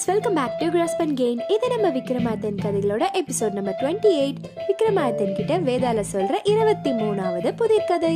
friends welcome back to Grasp n Gain இது நம்ம விக்ரமாதித்தன் கதைகளோட episode number twenty eight Vikramadithan கிட்ட வேதால சொல்ற இருபத்தி மூணாவது புதிர்கதை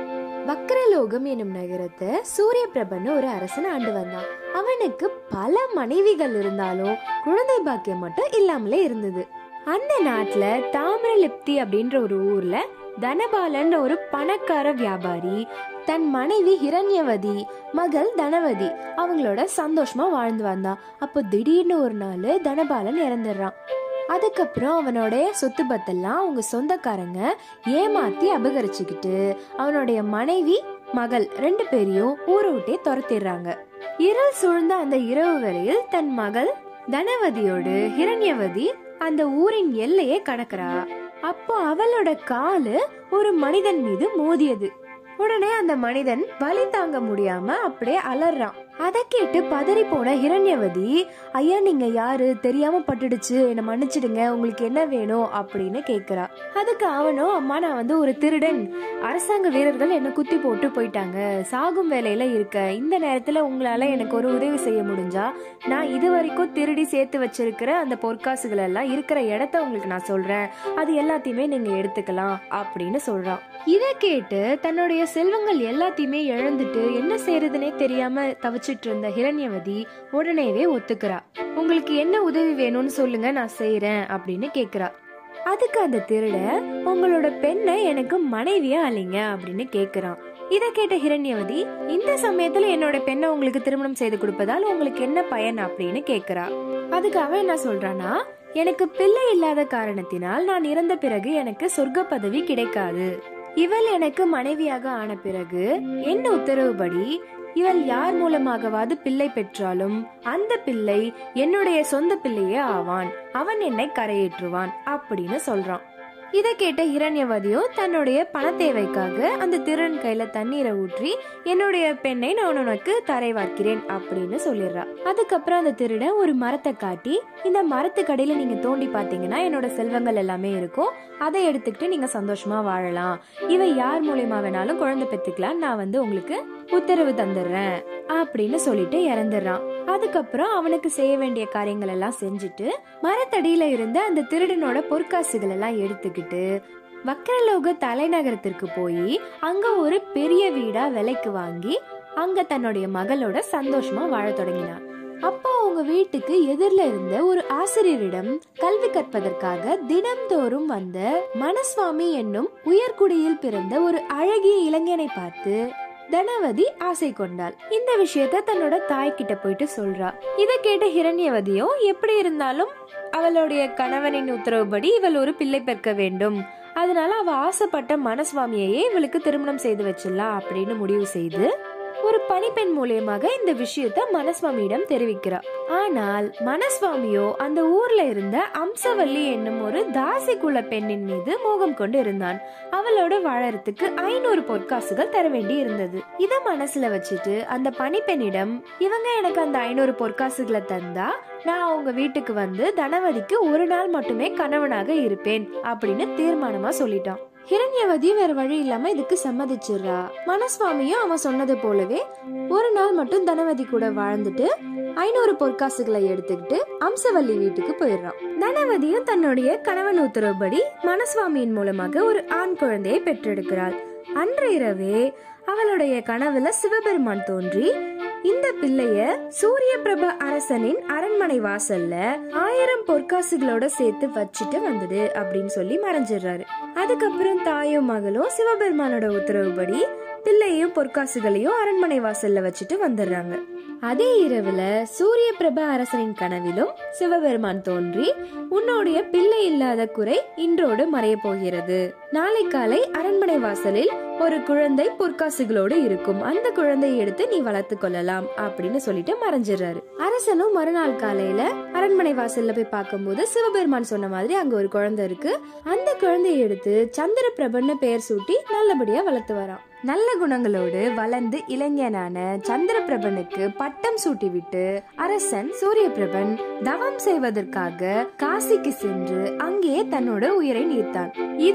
வக்ரலோகம் என்னும் நகரத்தை சூரிய பிரபன்னு ஒரு அரசன் ஆண்டு வந்தான் அவனுக்கு பல மனைவிகள் இருந்தாலும் குழந்தை பாக்கியம் மட்டும் இல்லாமலே இருந்தது அந்த நாட்டுல தாமிரலிப்தி அப்படின்ற ஒரு ஊர்ல தனபாலன் ஒரு பணக்கார வியாபாரி தன் மனைவி ஹிரண்யவதி மகள் தனவதி அவங்களோட சந்தோஷமா வாழ்ந்து வந்தான் அப்போ திடீர்னு ஒரு நாள் தனபாலன் இறந்துடுறான் அதுக்கப்புறம் அவனுடைய சொத்து பத்தெல்லாம் அவங்க சொந்தக்காரங்க ஏமாத்தி அபகரிச்சுக்கிட்டு அவனுடைய மனைவி மகள் ரெண்டு பேரையும் ஊரை விட்டே துரத்திடுறாங்க இருள் சூழ்ந்த அந்த இரவு வேளையில் தன் மகள் தனவதியோடு ஹிரண்யவதி அந்த ஊரின் எல்லையை கடக்குறா அப்போ அவளோட காலு ஒரு மனிதன் மீது மோதியது உடனே அந்த மனிதன் வலி தாங்க முடியாம அப்படியே அலறான் அதை கேட்டு பதறி போன ஹிரண்யவதி ஐயா நீங்க யாரு தெரியாம பட்டுடுச்சு என்ன மன்னிச்சிடுங்க உங்களுக்கு என்ன வேணும் அப்படின்னு கேக்குறா அதுக்கு அவனும் அம்மா நான் வந்து ஒரு திருடன் அரசாங்க வீரர்கள் என்ன குத்தி போட்டு போயிட்டாங்க சாகும் வேலையில இருக்க இந்த நேரத்துல உங்களால எனக்கு ஒரு உதவி செய்ய முடிஞ்சா நான் இது வரைக்கும் திருடி சேர்த்து வச்சிருக்கிற அந்த பொற்காசுகள் எல்லாம் இருக்கிற இடத்த உங்களுக்கு நான் சொல்றேன் அது எல்லாத்தையுமே நீங்க எடுத்துக்கலாம் அப்படின்னு சொல்றான் இத கேட்டு தன்னுடைய செல்வங்கள் எல்லாத்தையுமே இழந்துட்டு என்ன செய்யறதுனே தெரியாம தவிச்சிட்டு இருந்த ஹிரண்யவதி உடனேவே ஒத்துக்கிறா உங்களுக்கு என்ன உதவி வேணும்னு சொல்லுங்க நான் செய்யறேன் அப்படின்னு கேக்குறா அதுக்கு அந்த திருட உங்களோட பெண்ணை எனக்கு மனைவியா அழிங்க அப்படின்னு கேக்குறான் இத கேட்ட ஹிரண்யவதி இந்த சமயத்துல என்னோட பெண்ணை உங்களுக்கு திருமணம் செய்து கொடுப்பதால் உங்களுக்கு என்ன பயன் அப்படின்னு கேக்குறா அதுக்கு அவன் என்ன சொல்றானா எனக்கு பிள்ளை இல்லாத காரணத்தினால் நான் இறந்த பிறகு எனக்கு சொர்க்க பதவி கிடைக்காது இவள் எனக்கு மனைவியாக ஆன பிறகு என்ன உத்தரவுபடி இவள் யார் மூலமாகவாது பிள்ளை பெற்றாலும் அந்த பிள்ளை என்னுடைய சொந்த பிள்ளையே ஆவான் அவன் என்னை கரையேற்றுவான் அப்படின்னு சொல்றான் இதை கேட்ட இரண்யவதியும் தன்னுடைய பண தேவைக்காக அந்த திருடன் கையில தண்ணீரை ஊற்றி என்னுடைய பெண்ணை நான் உனக்கு தரை வார்க்கிறேன் அப்படின்னு சொல்லிடுறா அதுக்கப்புறம் அந்த திருடன் ஒரு மரத்தை காட்டி இந்த மரத்துக்கடையில நீங்க தோண்டி பாத்தீங்கன்னா என்னோட செல்வங்கள் எல்லாமே இருக்கும் அதை எடுத்துக்கிட்டு நீங்க சந்தோஷமா வாழலாம் இவை யார் மூலியமா வேணாலும் குழந்தை பெத்துக்கலாம் நான் வந்து உங்களுக்கு உத்தரவு தந்துடுறேன் அப்படின்னு சொல்லிட்டு இறந்துடுறான் அதுக்கப்புறம் அவனுக்கு செய்ய வேண்டிய காரியங்கள் எல்லாம் செஞ்சுட்டு மரத்தடியில இருந்த அந்த திருடனோட பொற்காசுகள் எல்லாம் எடுத்துக்கிட்டு வக்கரலோக தலைநகரத்திற்கு போய் அங்க ஒரு பெரிய வீடா விலைக்கு வாங்கி அங்க தன்னுடைய மகளோட சந்தோஷமா வாழ தொடங்கினான் அப்போ அவங்க வீட்டுக்கு எதிரில இருந்த ஒரு ஆசிரியரிடம் கல்வி கற்பதற்காக தினம்தோறும் வந்த மனசுவாமி என்னும் உயர்குடியில் பிறந்த ஒரு அழகிய இளைஞனை பார்த்து தனவதி ஆசை கொண்டாள் இந்த விஷயத்த தன்னோட தாய் கிட்ட போயிட்டு சொல்றா இத கேட்ட ஹிரண்யவதியும் எப்படி இருந்தாலும் அவளுடைய கணவனின் உத்தரவுப்படி இவள் ஒரு பிள்ளை பெற்க வேண்டும் அதனால அவ ஆசைப்பட்ட மனசுவாமியையே இவளுக்கு திருமணம் செய்து வச்சிடலாம் அப்படின்னு முடிவு செய்து ஒரு பணிப்பெண் மூலியமாக இந்த விஷயத்த மனசுவாமியிடம் தெரிவிக்கிறார் ஆனால் மனசுவாமியோ அந்த ஊர்ல இருந்த அம்சவல்லி என்னும் ஒரு தாசி குல பெண்ணின் மீது மோகம் கொண்டு இருந்தான் அவளோட வாழறதுக்கு ஐநூறு பொற்காசுகள் தர வேண்டி இருந்தது இத மனசுல வச்சுட்டு அந்த பணிப்பெண்ணிடம் இவங்க எனக்கு அந்த ஐநூறு பொற்காசுகளை தந்தா நான் அவங்க வீட்டுக்கு வந்து தனவதிக்கு ஒரு நாள் மட்டுமே கணவனாக இருப்பேன் அப்படின்னு தீர்மானமா சொல்லிட்டான் ஹிரண்யவதி வேற வழி இல்லாம இதுக்கு சம்மதிச்சிடுறா மனசுவாமியும் அவன் சொன்னது போலவே ஒரு நாள் மட்டும் தனவதி கூட வாழ்ந்துட்டு ஐநூறு பொற்காசுகளை எடுத்துக்கிட்டு அம்சவல்லி வீட்டுக்கு போயிடுறான் தனவதியும் தன்னுடைய கணவன் உத்தரவுப்படி மனசுவாமியின் மூலமாக ஒரு ஆண் குழந்தையை பெற்றெடுக்கிறாள் அன்று இரவே அவளுடைய கனவுல சிவபெருமான் தோன்றி இந்த பிள்ளைய சூரிய பிரப அரசனின் அரண்மனை வாசல்ல ஆயிரம் பொற்காசுகளோட சேர்த்து வச்சுட்டு வந்தது அப்படின்னு சொல்லி மறைஞ்சிடுறாரு அதுக்கப்புறம் தாயும் மகளும் சிவபெருமானோட உத்தரவுப்படி பிள்ளையும் பொற்காசுகளையும் அரண்மனை வாசல்ல வச்சுட்டு வந்துடுறாங்க அதே இரவுல சூரிய பிரப அரசனின் கனவிலும் சிவபெருமான் தோன்றி உன்னுடைய பிள்ளை இல்லாத குறை இன்றோடு மறைய போகிறது நாளை காலை அரண்மனை வாசலில் ஒரு குழந்தை பொற்காசுகளோடு இருக்கும் அந்த குழந்தையை எடுத்து நீ வளர்த்து கொள்ளலாம் அப்படின்னு சொல்லிட்டு மறைஞ்சிடுறாரு அரசனும் மறுநாள் காலையில அரண்மனை வாசல்ல போய் பார்க்கும்போது சிவபெருமான் சொன்ன மாதிரி அங்க ஒரு குழந்தை இருக்கு அந்த குழந்தையை எடுத்து சந்திர பிரபன்னு பெயர் சூட்டி நல்லபடியா வளர்த்து வரான் நல்ல குணங்களோடு வளர்ந்து இளைஞனான சந்திரபிரபனுக்கு பட்டம் சூட்டிவிட்டு அரசன் சூரியபிரபன் தவம் செய்வதற்காக காசிக்கு சென்று அங்கே தன்னோட உயிரை நீத்தான் இதை அறிந்த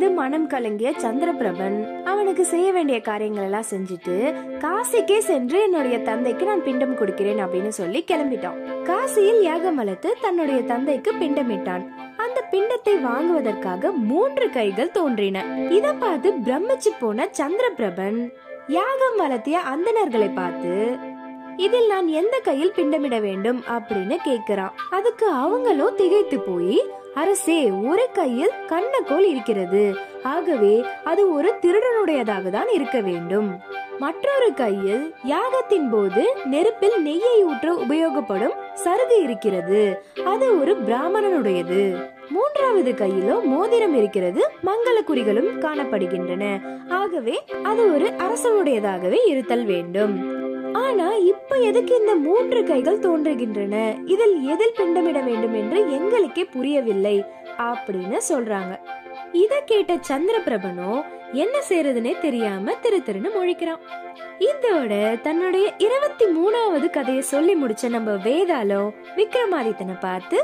இருந்து மனம் கலங்கிய சந்திரபிரபன் அவனுக்கு செய்ய வேண்டிய காரியங்கள் எல்லாம் செஞ்சுட்டு காசிக்கே சென்று என்னுடைய தந்தைக்கு நான் பிண்டம் கொடுக்கிறேன் அப்படின்னு சொல்லி கிளம்பிட்டான் காசியில் யாகம் வளர்த்து தன்னுடைய தந்தைக்கு பிண்டமிட்டான் அந்த பிண்டத்தை வாங்குவதற்காக மூன்று கைகள் தோன்றின இத பார்த்து பிரமிச்சு போன சந்திரபிரபன் யாகம் வளர்த்திய அந்தணர்களை பார்த்து இதில் நான் எந்த கையில் பிண்டமிட வேண்டும் அப்படின்னு கேக்குறான் அதுக்கு அவங்களும் திகைத்து போய் அரசே ஒரு கையில் கண்ணக்கோல் இருக்கிறது ஆகவே அது ஒரு திருடனுடையதாக தான் இருக்க வேண்டும் மற்றொரு கையில் யாகத்தின் போது நெருப்பில் நெய்யை ஊற்ற உபயோகப்படும் சருகு இருக்கிறது அது ஒரு பிராமணனுடையது மூன்றாவது கையிலோ மோதிரம் இருக்கிறது மங்கள குறிகளும் காணப்படுகின்றன ஆகவே அது ஒரு அரசனுடையதாகவே இருத்தல் வேண்டும் ஆனா இப்ப எதுக்கு இந்த மூன்று கைகள் தோன்றுகின்றன இதில் எதில் பிண்டமிட வேண்டும் என்று எங்களுக்கே புரியவில்லை அப்படின்னு சொல்றாங்க இத கேட்ட சந்திரபிரபனோ என்ன செய்யறதுனே தெரியாம திரு திருன்னு முழிக்கிறான் இதோட தன்னுடைய இருபத்தி மூணாவது கதையை சொல்லி முடிச்ச நம்ம வேதாளம் விக்ரமாதித்தனை பார்த்து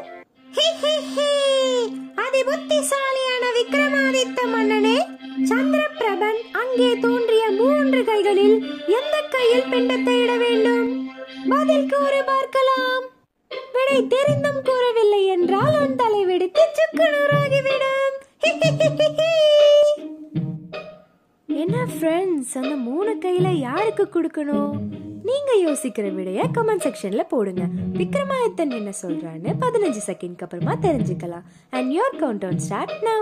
அதிபுத்திசாலியான விக்ரமாதித்த மன்னனே சந்திரபிரபன் அங்கே தோன்றிய மூன்று கைகளில் எந்த கையில் பிண்டத்தை இட வேண்டும் பதில் கூற பார்க்கலாம் விடை தெரிந்தும் கூறவில்லை என்றால் உன் தலை வெடித்து சுக்குநூறாகிவிடும் என்ன ஃப்ரெண்ட்ஸ் அந்த மூணு கையில யாருக்கு கொடுக்கணும் நீங்க யோசிக்கிற விடைய கமெண்ட் செக்ஷன்ல போடுங்க விக்ரமாதித்தன் என்ன சொல்றான்னு பதினஞ்சு செகண்ட்க்கு அப்புறமா தெரிஞ்சுக்கலாம் and your countdown start now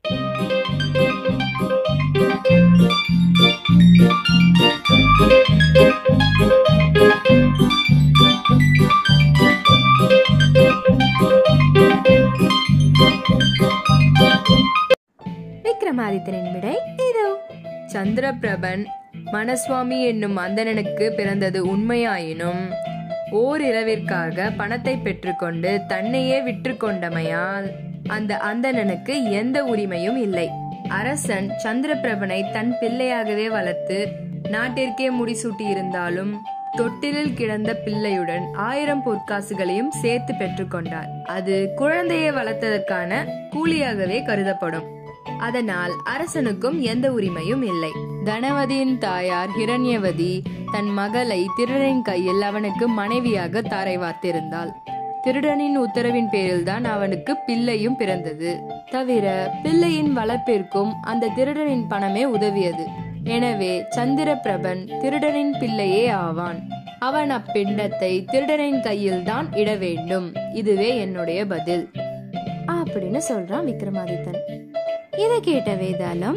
விக்ரமாதித்தனின் விடை இதோ சந்திரபிரபன் மனசுவாமி என்னும் அந்தணனுக்கு பிறந்தது உண்மையாயினும் ஓரிரவிற்காக பணத்தை பெற்றுக்கொண்டு தன்னையே விற்று கொண்டமையால் அந்த அந்தணனுக்கு எந்த உரிமையும் இல்லை அரசன் சந்திரபிரபனை தன் பிள்ளையாகவே வளர்த்து நாட்டிற்கே முடிசூட்டி இருந்தாலும் தொட்டிலில் கிடந்த பிள்ளையுடன் ஆயிரம் பொற்காசுகளையும் சேர்த்து பெற்றுக்கொண்டார் அது குழந்தையை வளர்த்ததற்கான கூலியாகவே கருதப்படும் அதனால் அரசனுக்கும் எந்த உரிமையும் இல்லை தனவதியின் தாயார் ஹிரண்யவதி தன் மகளை திருடனின் கையில் அவனுக்கு மனைவியாக தாரை வார்த்திருந்தாள் திருடனின் உத்தரவின் பேரில்தான் அவனுக்கு பிள்ளையும் பிறந்தது தவிர பிள்ளையின் வளர்ப்பிற்கும் அந்த திருடனின் பணமே உதவியது எனவே சந்திரபிரபன் திருடனின் பிள்ளையே ஆவான் அவன் அப்பிண்டத்தை திருடனின் கையில் தான் இட வேண்டும் இதுவே என்னுடைய பதில் அப்படின்னு சொல்றான் விக்ரமாதித்தன் இத கேட்ட வேதாளம்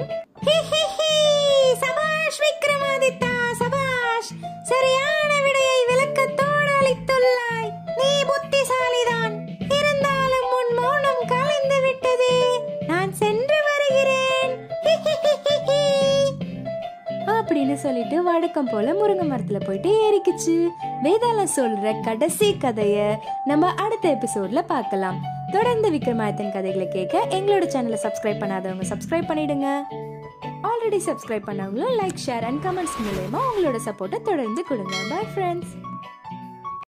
சபாஷ் விக்ரமாதித்தா சபாஷ் சரியான விடையை விளக்கத்தோடு அளித்துள்ளாய் நீ புத்திசாலிதான் இருந்தாலும் உன் மௌனம் கலைந்து விட்டது நான் சென்று வருகிறேன் அப்படின்னு சொல்லிட்டு வழக்கம் போல முருங்கை மரத்துல போயிட்டு ஏறிக்குச்சு வேதாளம் சொல்ற கடைசி கதைய நம்ம அடுத்த எபிசோட்ல பார்க்கலாம் தொடர்ந்து விக்ரமாதித்தன் கதைகளை கேட்க எங்களோட சேனலை சப்ஸ்கிரைப் பண்ணாதவங்க சப்ஸ்கிரைப் பண்ணிடுங்க ஆல்ரெடி சப்ஸ்கிரைப் பண்ணவங்களும் லைக் ஷேர் அண்ட் கமெண்ட்ஸ் மூலயமா உங்களோட சப்போர்ட்டை தொடர்ந்து கொடுங்க பை ஃப்ரெண்ட்ஸ்